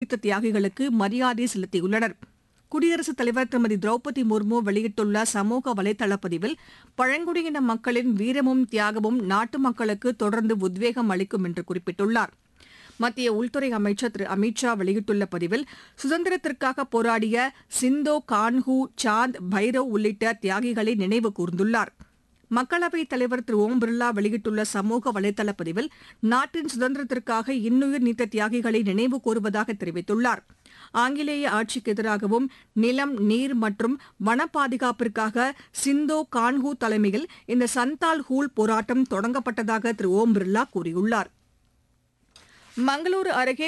உயிர்நீத்த தியாகிகளுக்கு மரியாதை செலுத்தியுள்ளனர் குடியரசுத் தலைவர் திருமதி திரௌபதி முர்மு வெளியிட்டுள்ள சமூக வலைதள பதிவில் பழங்குடியின மக்களின் வீரமும் தியாகமும் நாட்டு மக்களுக்கு தொடர்ந்து உத்வேகம் அளிக்கும் என்று குறிப்பிட்டுள்ளார் மத்திய உள்துறை அமைச்சர் திரு அமித் ஷா வெளியிட்டுள்ள பதிவில் சுதந்திரத்திற்காக போராடிய சிந்தோ கான்ஹூ சாந்த் பைரவ் உள்ளிட்ட தியாகிகளை நினைவு கூர்ந்துள்ளார் மக்களவைத் தலைவர் திரு ஓம் பிர்லா வெளியிட்டுள்ள சமூக வலைதள பதிவில் நாட்டின் சுதந்திரத்திற்காக இன்னுயிர் நீத்த தியாகிகளை நினைவு கூறுவதாக தெரிவித்துள்ளார் ஆங்கிலேய ஆட்சிக்கு எதிராகவும் நிலம் நீர் மற்றும் வன பாதுகாப்பிற்காக சிந்தோ கான்ஹூ தலைமையில் இந்த சந்தால் ஹூல் போராட்டம் தொடங்கப்பட்டதாக திரு ஓம் பிர்லா கூறியுள்ளார் மங்களூரு அருகே